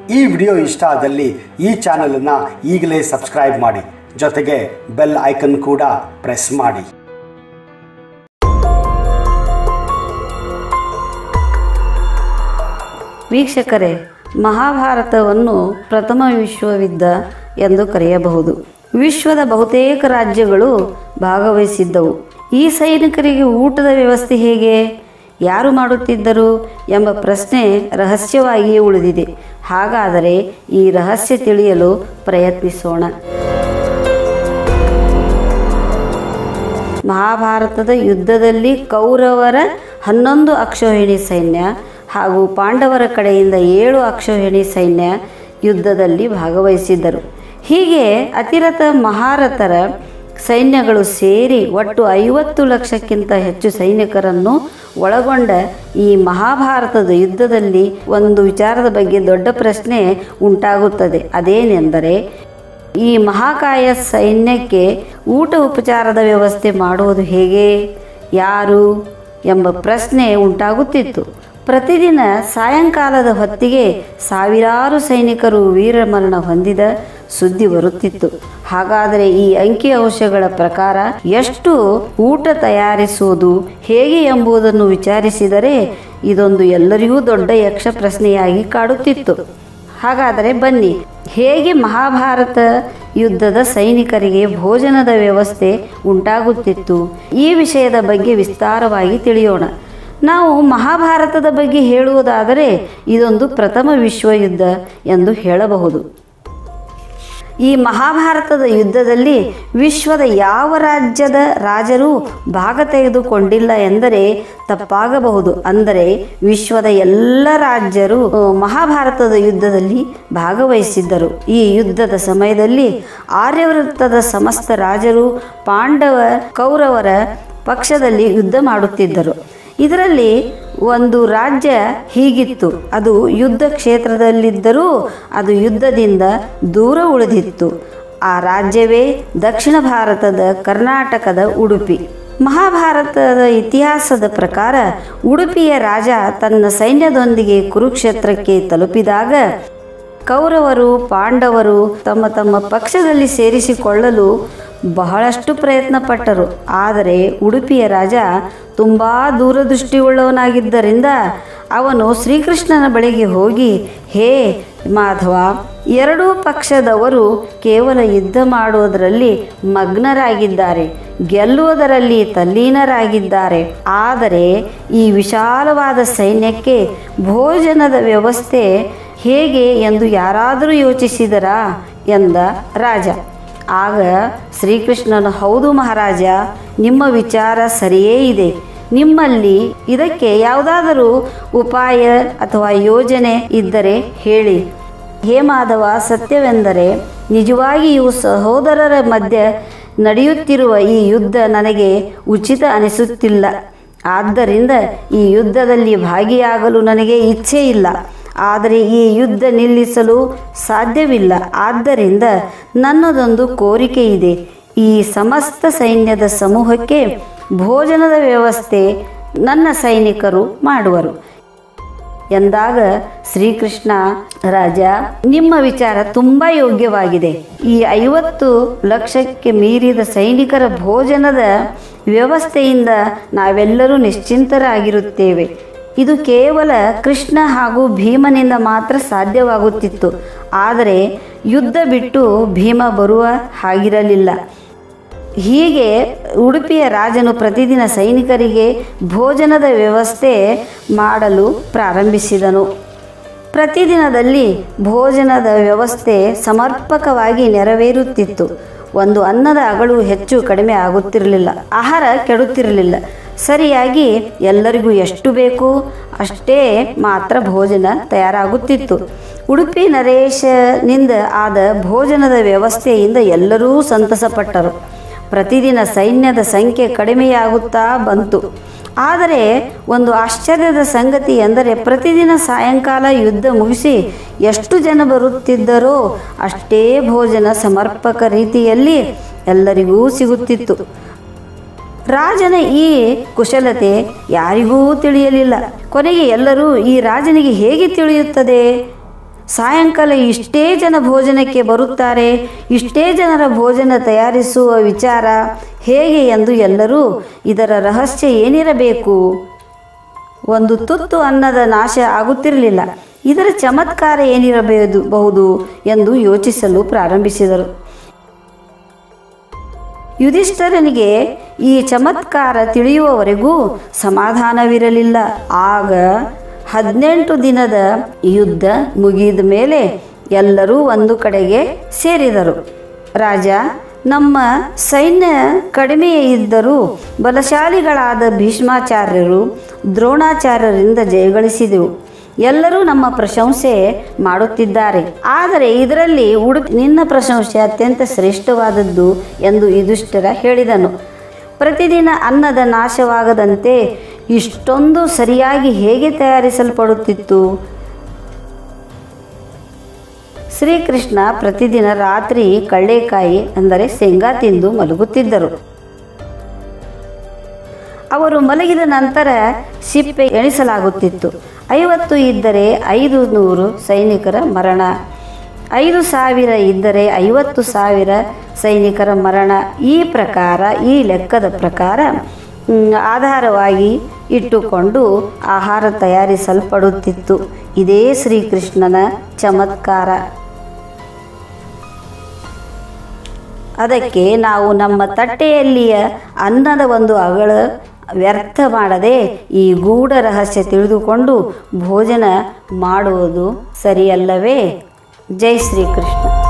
ಈ ವಿಡಿಯೋ ಇಷ್ಟ ಆದಲ್ಲಿ ಈ ಚಾನಲನ್ನು ಈಗಲೇ ಸಬ್ಸ್ಕ್ರೈಬ್ ಮಾಡಿ ಜೊತೆಗೆ ಬೆಲ್ ಐಕನ್ ಕೂಡ ಪ್ರೆಸ್ ಮಾಡಿ ವೀಕ್ಷಕರೇ ಮಹಾಭಾರತವನ್ನು ಪ್ರಥಮ ವಿಶ್ವಯುದ್ಧ ಎಂದು ಕರೆಯಬಹುದು ವಿಶ್ವದ ಬಹುತೇಕ ರಾಜ್ಯಗಳು ಭಾಗವಹಿಸಿದ್ದವು ಈ ಸೈನಿಕರಿಗೆ ಊಟದ ವ್ಯವಸ್ಥೆ ಹೇಗೆ ಯಾರು ಮಾಡುತ್ತಿದ್ದರು ಎಂಬ ಪ್ರಶ್ನೆ ರಹಸ್ಯವಾಗಿಯೇ ಉಳಿದಿದೆ ಹಾಗಾದರೆ ಈ ರಹಸ್ಯ ತಿಳಿಯಲು ಪ್ರಯತ್ನಿಸೋಣ ಮಹಾಭಾರತದ ಯುದ್ಧದಲ್ಲಿ ಕೌರವರ ಹನ್ನೊಂದು ಅಕ್ಷೋಹಿಣಿ ಸೈನ್ಯ ಹಾಗೂ ಪಾಂಡವರ ಕಡೆಯಿಂದ ಏಳು ಅಕ್ಷೋಹಿಣಿ ಸೈನ್ಯ ಯುದ್ಧದಲ್ಲಿ ಭಾಗವಹಿಸಿದ್ದರು ಹೀಗೆ ಅತಿರಥ ಮಹಾರಥರ ಸೈನ್ಯಗಳು ಸೇರಿ ಒಟ್ಟು ಐವತ್ತು ಲಕ್ಷಕ್ಕಿಂತ ಹೆಚ್ಚು ಸೈನಿಕರನ್ನು ಒಳಗೊಂಡ ಈ ಮಹಾಭಾರತದ ಯುದ್ಧದಲ್ಲಿ ಒಂದು ವಿಚಾರದ ಬಗ್ಗೆ ದೊಡ್ಡ ಪ್ರಶ್ನೆ ಉಂಟಾಗುತ್ತದೆ ಅದೇನೆಂದರೆ ಈ ಮಹಾಕಾಯ ಸೈನ್ಯಕ್ಕೆ ಊಟ ಉಪಚಾರದ ವ್ಯವಸ್ಥೆ ಮಾಡುವುದು ಹೇಗೆ ಯಾರು ಎಂಬ ಪ್ರಶ್ನೆ ಉಂಟಾಗುತ್ತಿತ್ತು ಪ್ರತಿದಿನ ಸಾಯಂಕಾಲದ ಹೊತ್ತಿಗೆ ಸಾವಿರಾರು ಸೈನಿಕರು ವೀರಮರಣ ಹೊಂದಿದ ಸುದ್ದಿ ಬರುತ್ತಿತ್ತು ಹಾಗಾದರೆ ಈ ಅಂಕಿ ಅಂಶಗಳ ಪ್ರಕಾರ ಎಷ್ಟು ಊಟ ತಯಾರಿಸುವುದು ಹೇಗೆ ಎಂಬುದನ್ನು ವಿಚಾರಿಸಿದರೆ ಇದೊಂದು ಎಲ್ಲರಿಗೂ ದೊಡ್ಡ ಯಕ್ಷ ಪ್ರಶ್ನೆಯಾಗಿ ಕಾಡುತ್ತಿತ್ತು ಹಾಗಾದರೆ ಬನ್ನಿ ಹೇಗೆ ಮಹಾಭಾರತ ಯುದ್ಧದ ಸೈನಿಕರಿಗೆ ಭೋಜನದ ವ್ಯವಸ್ಥೆ ಉಂಟಾಗುತ್ತಿತ್ತು ಈ ವಿಷಯದ ಬಗ್ಗೆ ವಿಸ್ತಾರವಾಗಿ ತಿಳಿಯೋಣ ನಾವು ಮಹಾಭಾರತದ ಬಗ್ಗೆ ಹೇಳುವುದಾದರೆ ಇದೊಂದು ಪ್ರಥಮ ವಿಶ್ವಯುದ್ಧ ಎಂದು ಹೇಳಬಹುದು ಈ ಮಹಾಭಾರತದ ಯುದ್ಧದಲ್ಲಿ ವಿಶ್ವದ ಯಾವ ರಾಜ್ಯದ ರಾಜರು ಭಾಗ ತೆಗೆದುಕೊಂಡಿಲ್ಲ ಎಂದರೆ ತಪ್ಪಾಗಬಹುದು ಅಂದರೆ ವಿಶ್ವದ ಎಲ್ಲ ರಾಜ್ಯರು ಆ, ಮಹಾಭಾರತದ ಯುದ್ಧದಲ್ಲಿ ಭಾಗವಹಿಸಿದ್ದರು ಈ ಯುದ್ಧದ ಸಮಯದಲ್ಲಿ ಆರ್ಯವೃತ್ತದ ಸಮಸ್ತ ರಾಜರು ಪಾಂಡವ ಕೌರವರ ಪಕ್ಷದಲ್ಲಿ ಯುದ್ಧ ಮಾಡುತ್ತಿದ್ದರು ಇದರಲ್ಲಿ ಒಂದು ರಾಜ್ಯ ಹೀಗಿತ್ತು ಅದು ಯುದ್ಧ ಕ್ಷೇತ್ರದಲ್ಲಿದ್ದರೂ ಅದು ಯುದ್ಧದಿಂದ ದೂರ ಉಳಿದಿತ್ತು ಆ ರಾಜ್ಯವೇ ದಕ್ಷಿಣ ಭಾರತದ ಕರ್ನಾಟಕದ ಉಡುಪಿ ಮಹಾಭಾರತದ ಇತಿಹಾಸದ ಪ್ರಕಾರ ಉಡುಪಿಯ ರಾಜ ತನ್ನ ಸೈನ್ಯದೊಂದಿಗೆ ಕುರುಕ್ಷೇತ್ರಕ್ಕೆ ತಲುಪಿದಾಗ ಕೌರವರು ಪಾಂಡವರು ತಮ್ಮ ತಮ್ಮ ಪಕ್ಷದಲ್ಲಿ ಸೇರಿಸಿಕೊಳ್ಳಲು ಬಹಳಷ್ಟು ಪ್ರಯತ್ನ ಪಟ್ಟರು ಆದರೆ ಉಡುಪಿಯ ರಾಜ ತುಂಬ ದೂರದೃಷ್ಟಿಯುಳ್ಳವನಾಗಿದ್ದರಿಂದ ಅವನು ಶ್ರೀಕೃಷ್ಣನ ಬಳಿಗೆ ಹೋಗಿ ಹೇ ಮಾಧವ ಎರಡೂ ಪಕ್ಷದವರು ಕೇವಲ ಯುದ್ಧ ಮಾಡುವುದರಲ್ಲಿ ಮಗ್ನರಾಗಿದ್ದಾರೆ ಗೆಲ್ಲುವುದರಲ್ಲಿ ತಲ್ಲೀನರಾಗಿದ್ದಾರೆ ಆದರೆ ಈ ವಿಶಾಲವಾದ ಸೈನ್ಯಕ್ಕೆ ಭೋಜನದ ವ್ಯವಸ್ಥೆ ಹೇಗೆ ಎಂದು ಯಾರಾದರೂ ಯೋಚಿಸಿದರಾ ಎಂದ ರಾಜ ಆಗ ಶ್ರೀಕೃಷ್ಣನು ಹೌದು ಮಹಾರಾಜ ನಿಮ್ಮ ವಿಚಾರ ಸರಿಯೇ ಇದೆ ನಿಮ್ಮಲ್ಲಿ ಇದಕ್ಕೆ ಯಾವುದಾದರೂ ಉಪಾಯ ಅಥವಾ ಯೋಜನೆ ಇದ್ದರೆ ಹೇಳಿ ಹೇ ಮಾಧವ ಸತ್ಯವೆಂದರೆ ನಿಜವಾಗಿಯೂ ಸಹೋದರರ ಮಧ್ಯೆ ನಡೆಯುತ್ತಿರುವ ಈ ಯುದ್ಧ ನನಗೆ ಉಚಿತ ಅನಿಸುತ್ತಿಲ್ಲ ಆದ್ದರಿಂದ ಈ ಯುದ್ಧದಲ್ಲಿ ಭಾಗಿಯಾಗಲು ನನಗೆ ಇಚ್ಛೆ ಇಲ್ಲ ಆದರೆ ಈ ಯುದ್ಧ ನಿಲ್ಲಿಸಲು ಸಾಧ್ಯವಿಲ್ಲ ಆದ್ದರಿಂದ ನನ್ನದೊಂದು ಕೋರಿಕೆ ಇದೆ ಈ ಸಮಸ್ತ ಸೈನ್ಯದ ಸಮೂಹಕ್ಕೆ ಭೋಜನದ ವ್ಯವಸ್ಥೆ ನನ್ನ ಸೈನಿಕರು ಮಾಡುವರು ಎಂದಾಗ ಶ್ರೀಕೃಷ್ಣ ರಾಜ ನಿಮ್ಮ ವಿಚಾರ ತುಂಬ ಯೋಗ್ಯವಾಗಿದೆ ಈ ಐವತ್ತು ಲಕ್ಷಕ್ಕೆ ಮೀರಿದ ಸೈನಿಕರ ಭೋಜನದ ವ್ಯವಸ್ಥೆಯಿಂದ ನಾವೆಲ್ಲರೂ ನಿಶ್ಚಿಂತರಾಗಿರುತ್ತೇವೆ ಇದು ಕೇವಲ ಕೃಷ್ಣ ಹಾಗೂ ಭೀಮನಿಂದ ಮಾತ್ರ ಸಾಧ್ಯವಾಗುತ್ತಿತ್ತು ಆದರೆ ಯುದ್ಧ ಬಿಟ್ಟು ಭೀಮ ಬರುವ ಹಾಗಿರಲಿಲ್ಲ ಹೀಗೆ ಉಡುಪಿಯ ರಾಜನು ಪ್ರತಿದಿನ ಸೈನಿಕರಿಗೆ ಭೋಜನದ ವ್ಯವಸ್ಥೆ ಮಾಡಲು ಪ್ರಾರಂಭಿಸಿದನು ಪ್ರತಿದಿನದಲ್ಲಿ ಭೋಜನದ ವ್ಯವಸ್ಥೆ ಸಮರ್ಪಕವಾಗಿ ನೆರವೇರುತ್ತಿತ್ತು ಒಂದು ಅನ್ನದ ಅಗಳು ಹೆಚ್ಚು ಕಡಿಮೆ ಆಗುತ್ತಿರಲಿಲ್ಲ ಆಹಾರ ಕೆಡುತ್ತಿರಲಿಲ್ಲ ಸರಿಯಾಗಿ ಎಲ್ಲರಿಗೂ ಎಷ್ಟು ಬೇಕು ಅಷ್ಟೇ ಮಾತ್ರ ಭೋಜನ ತಯಾರಾಗುತ್ತಿತ್ತು ಉಡುಪಿ ನರೇಶನಿಂದ ಆದ ಭೋಜನದ ವ್ಯವಸ್ಥೆಯಿಂದ ಎಲ್ಲರೂ ಸಂತಸಪಟ್ಟರು ಪ್ರತಿದಿನ ಸೈನ್ಯದ ಸಂಖ್ಯೆ ಕಡಿಮೆಯಾಗುತ್ತಾ ಬಂತು ಆದರೆ ಒಂದು ಆಶ್ಚರ್ಯದ ಸಂಗತಿ ಎಂದರೆ ಪ್ರತಿದಿನ ಸಾಯಂಕಾಲ ಯುದ್ಧ ಮುಗಿಸಿ ಎಷ್ಟು ಜನ ಬರುತ್ತಿದ್ದರೋ ಅಷ್ಟೇ ಭೋಜನ ಸಮರ್ಪಕ ರೀತಿಯಲ್ಲಿ ಎಲ್ಲರಿಗೂ ಸಿಗುತ್ತಿತ್ತು ರಾಜನ ಈ ಕುಶಲತೆ ಯಾರಿಗೂ ತಿಳಿಯಲಿಲ್ಲ ಕೊನೆಗೆ ಎಲ್ಲರೂ ಈ ರಾಜನಿಗೆ ಹೇಗೆ ತಿಳಿಯುತ್ತದೆ ಸಾಯಂಕಾಲ ಇಷ್ಟೇ ಜನ ಭೋಜನಕ್ಕೆ ಬರುತ್ತಾರೆ ಇಷ್ಟೇ ಜನರ ಭೋಜನ ತಯಾರಿಸುವ ವಿಚಾರ ಹೇಗೆ ಎಂದು ಎಲ್ಲರೂ ಇದರ ರಹಸ್ಯ ಏನಿರಬೇಕು ಒಂದು ತುತ್ತು ಅನ್ನದ ನಾಶ ಆಗುತ್ತಿರಲಿಲ್ಲ ಇದರ ಚಮತ್ಕಾರ ಏನಿರಬಹುದು ಬಹುದು ಎಂದು ಯೋಚಿಸಲು ಪ್ರಾರಂಭಿಸಿದರು ಯುಧಿಷ್ಠರನಿಗೆ ಈ ಚಮತ್ಕಾರ ತಿಳಿಯುವವರೆಗೂ ಸಮಾಧಾನವಿರಲಿಲ್ಲ ಆಗ ಹದಿನೆಂಟು ದಿನದ ಯುದ್ಧ ಮುಗಿದ ಮೇಲೆ ಎಲ್ಲರೂ ಒಂದು ಕಡೆಗೆ ಸೇರಿದರು ರಾಜ ನಮ್ಮ ಸೈನ್ಯ ಕಡಿಮೆ ಇದ್ದರೂ ಬಲಶಾಲಿಗಳಾದ ಭೀಷ್ಮಾಚಾರ್ಯರು ದ್ರೋಣಾಚಾರ್ಯರಿಂದ ಜಯಗಳಿಸಿದೆವು ಎಲ್ಲರೂ ನಮ್ಮ ಪ್ರಶಂಸೆ ಮಾಡುತ್ತಿದ್ದಾರೆ ಆದರೆ ಇದರಲ್ಲಿ ಉಡು ನಿನ್ನ ಪ್ರಶಂಸೆ ಅತ್ಯಂತ ಶ್ರೇಷ್ಠವಾದದ್ದು ಎಂದು ಯುಧಿಷ್ಠಿರ ಹೇಳಿದನು ಪ್ರತಿದಿನ ಅನ್ನದ ನಾಶವಾಗದಂತೆ ಇಷ್ಟೊಂದು ಸರಿಯಾಗಿ ಹೇಗೆ ತಯಾರಿಸಲ್ಪಡುತ್ತಿತ್ತು ಶ್ರೀಕೃಷ್ಣ ಪ್ರತಿದಿನ ರಾತ್ರಿ ಕಳ್ಳೆಕಾಯಿ ಅಂದರೆ ಶೇಂಗಾ ತಿಂದು ಮಲಗುತ್ತಿದ್ದರು ಅವರು ಮಲಗಿದ ನಂತರ ಸಿಪ್ಪೆ ಎಣಿಸಲಾಗುತ್ತಿತ್ತು ಐವತ್ತು ಇದ್ದರೆ ಐದು ನೂರು ಸೈನಿಕರ ಮರಣ ಐದು ಸಾವಿರ ಇದ್ದರೆ ಐವತ್ತು ಸಾವಿರ ಸೈನಿಕರ ಮರಣ ಈ ಪ್ರಕಾರ ಈ ಲೆಕ್ಕದ ಪ್ರಕಾರ ಮ್, ಆಧಾರವಾಗಿ ಇಟ್ಟುಕೊಂಡು ಆಹಾರ ತಯಾರಿಸಲ್ಪಡುತ್ತಿತ್ತು ಇದೇ ಶ್ರೀಕೃಷ್ಣನ ಚಮತ್ಕಾರ ಅದಕ್ಕೆ ನಾವು ನಮ್ಮ ತಟ್ಟೆಯಲ್ಲಿಯ ಅನ್ನದ ಒಂದು ಅಗಳ ವ್ಯರ್ಥ ಮಾಡದೆ ಈ ಗೂಢ ರಹಸ್ಯ ತಿಳಿದುಕೊಂಡು ಭೋಜನ ಮಾಡುವುದು ಸರಿಯಲ್ಲವೇ ಜೈ ಶ್ರೀಕೃಷ್ಣ